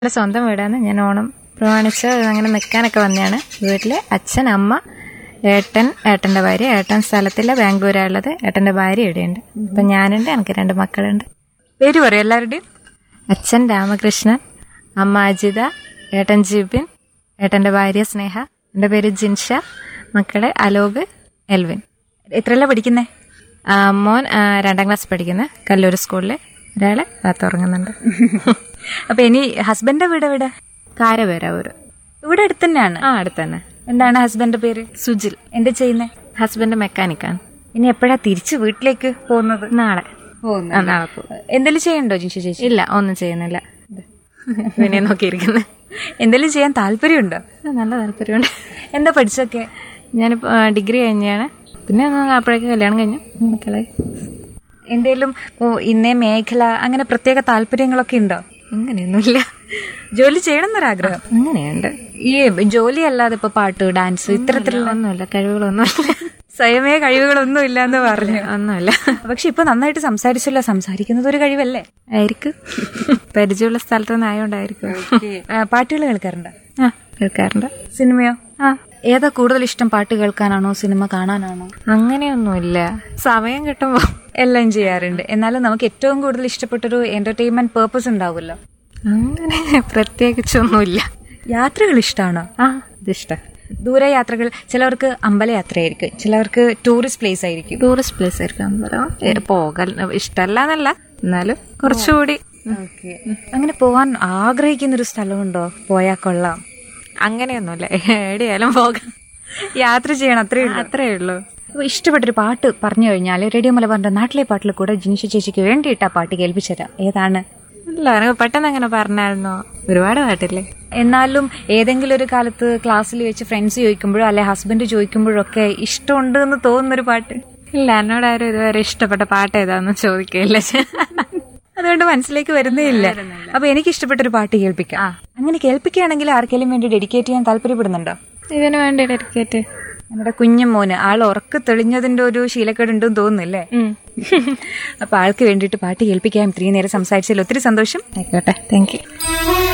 എൻ്റെ സ്വന്തം വീടാണ് ഞാൻ ഓണം പ്രമാണിച്ച് അങ്ങനെ നിൽക്കാനൊക്കെ വന്നതാണ് വീട്ടിൽ അച്ഛൻ അമ്മ ഏട്ടൻ ഏട്ടൻ്റെ ഭാര്യ ഏട്ടൻ സ്ഥലത്തില്ല ബാംഗ്ലൂരാണ് ഉള്ളത് ഏട്ടൻ്റെ ഭാര്യ ഇവിടെയുണ്ട് അപ്പം ഞാനുണ്ട് എനിക്ക് രണ്ട് മക്കളുണ്ട് പേര് പറയും എല്ലാവരുടെയും അച്ഛൻ രാമകൃഷ്ണൻ അമ്മ അജിത ഏട്ടൻ ജിബിൻ ഏട്ടൻ്റെ ഭാര്യ സ്നേഹ എൻ്റെ പേര് ജിൻഷ മക്കള് അലോക് എൽവിൻ എത്രയല്ല പഠിക്കുന്നേ ആ, മോൻ ആ, രണ്ടാം ക്ലാസ് പഠിക്കുന്ന കല്ലൂർ സ്കൂളിൽ ഒരാള് അകത്ത് ഉറങ്ങുന്നുണ്ട് അപ്പൊ ഇനി ഹസ്ബൻഡിന്റെ വീട് എവിടെ കാരപേരാവൂര് ഇവിടെ അടുത്ത് തന്നെയാണ് ആ അടുത്ത് തന്നെ എന്താണ് ഹസ്ബൻഡിന്റെ പേര് സുജിൽ എന്താ ചെയ്യുന്നേ ഹസ്ബൻഡ് മെക്കാനിക്കാണ് ഇനി എപ്പോഴാ തിരിച്ച് വീട്ടിലേക്ക് പോകുന്നത് നാളെ പോകുന്നു ആ, നാളെ പോകും എന്തെങ്കിലും ചെയ്യണ്ടോ ജിൻഷ ചേച്ചി ഇല്ല ഒന്നും ചെയ്യുന്നില്ല പിന്നെ നോക്കിയിരിക്കുന്നത് എന്തെങ്കിലും ചെയ്യാൻ താല്പര്യമുണ്ടോ നല്ല താല്പര്യമുണ്ട് എന്താ പഠിച്ചൊക്കെ ഞാനിപ്പോൾ ഡിഗ്രി കഴിഞ്ഞാണ് പിന്നെ ഒന്ന് അപ്പോഴേക്ക് കല്യാണം കഴിഞ്ഞു മക്കളെ എന്തേലും ഓ ഇന്നേ മേഖല അങ്ങനെ പ്രത്യേക താല്പര്യങ്ങളൊക്കെ ഉണ്ടോ അങ്ങനെയൊന്നുമില്ല ജോലി ചെയ്യണം എന്നൊരാഗ്രഹം അങ്ങനെയുണ്ട് ഈ ജോലി അല്ലാതെ ഇപ്പൊ പാട്ട് ഡാൻസ് ഇത്തരത്തിലുള്ള ഒന്നുമില്ല കഴിവുകളൊന്നുമില്ല സ്വയമേ കഴിവുകളൊന്നും ഇല്ല എന്ന് പറഞ്ഞു ഒന്നുമില്ല പക്ഷെ ഇപ്പൊ നന്നായിട്ട് സംസാരിച്ചല്ലോ സംസാരിക്കുന്നത് ഒരു കഴിവല്ലേ ആയിരിക്കും പരിചയമുള്ള സ്ഥലത്ത് നിന്ന് ആയതുകൊണ്ടായിരിക്കും ആ, പാട്ടുകൾ കേൾക്കാറുണ്ടോ ആ കേൾക്കാറുണ്ട് സിനിമയോ ആ ഏതാ കൂടുതൽ ഇഷ്ടം പാട്ട് കേൾക്കാനാണോ സിനിമ കാണാനാണോ അങ്ങനെയൊന്നുമില്ല സമയം കിട്ടുമ്പോൾ എല്ലാം ചെയ്യാറുണ്ട് എന്നാലും നമുക്ക് ഏറ്റവും കൂടുതൽ ഇഷ്ടപ്പെട്ടൊരു എന്റർടൈൻമെന്റ് പേർപ്പസ് ഉണ്ടാവുമല്ലോ അങ്ങനെ പ്രത്യേകിച്ചൊന്നുമില്ല യാത്രകൾ ഇഷ്ടമാണോ ആ ഇതിഷ്ടം ദൂര യാത്രകൾ ചിലവർക്ക് അമ്പലയാത്രയായിരിക്കും ചിലവർക്ക് ടൂറിസ്റ്റ് പ്ലേസ് ആയിരിക്കും ടൂറിസ്റ്റ് പ്ലേസ് ആയിരിക്കും അമ്പലം ഏ, പോകൽ ഇഷ്ടമല്ല എന്നല്ല എന്നാലും കുറച്ചുകൂടി അങ്ങനെ പോകാൻ ആഗ്രഹിക്കുന്ന ഒരു സ്ഥലമുണ്ടോ പോയാൽ കൊള്ളാം അങ്ങനെയൊന്നുമില്ല എവിടെയായാലും പോകാം യാത്ര ചെയ്യണം അത്രേ ഉള്ളൂ അത്രേ ഉള്ളൂ അപ്പൊ ഇഷ്ടപ്പെട്ടൊരു പാട്ട് പറഞ്ഞു കഴിഞ്ഞാൽ റേഡിയോ മലബാറിന്റെ നാട്ടിലെ പാട്ടിൽ കൂടെ ജിനിഷ ചേച്ചിക്ക് വേണ്ടിയിട്ട് ആ പാട്ട് കേൾപ്പിച്ചുതരാം ഏതാണ് ഇല്ല എനിക്ക് പെട്ടെന്ന് അങ്ങനെ പറഞ്ഞായിരുന്നോ ഒരുപാട് പാട്ടില്ലേ എന്നാലും ഏതെങ്കിലും ഒരു കാലത്ത് ക്ലാസ്സിൽ വെച്ച് ഫ്രണ്ട്സ് ചോദിക്കുമ്പോഴോ അല്ലെ ഹസ്ബൻഡ് ചോദിക്കുമ്പോഴൊക്കെ ഇഷ്ടമുണ്ട് എന്ന് തോന്നുന്നൊരു പാട്ട് ഇല്ല എന്നോട് ആരും ഇതുവരെ ഇഷ്ടപ്പെട്ട പാട്ട് ഏതാന്ന് ചോദിക്കില്ല അതുകൊണ്ട് മനസ്സിലേക്ക് വരുന്നേ ഇല്ല അപ്പൊ എനിക്ക് ഇഷ്ടപ്പെട്ട ഒരു പാട്ട് കേൾപ്പിക്കാം അങ്ങനെ കേൾപ്പിക്കുകയാണെങ്കിൽ ആർക്കെങ്കിലും വേണ്ടി ഡെഡിക്കേറ്റ് ചെയ്യാൻ താല്പര്യപ്പെടുന്നുണ്ടോ ഇതിനു വേണ്ടി ഡെഡിക്കേറ്റ് നമ്മുടെ കുഞ്ഞു മോന് ആൾ ഉറക്ക് തെളിഞ്ഞതിന്റെ ഒരു ശീലക്കേട് ഉണ്ടെന്ന് തോന്നുന്നില്ലേ അപ്പൊ ആൾക്ക് വേണ്ടിയിട്ട് പാട്ട് കേൾപ്പിക്കാം ഇത്രയും നേരം സംസാരിച്ചതിൽ ഒത്തിരി സന്തോഷം ആയിക്കോട്ടെ താങ്ക് യു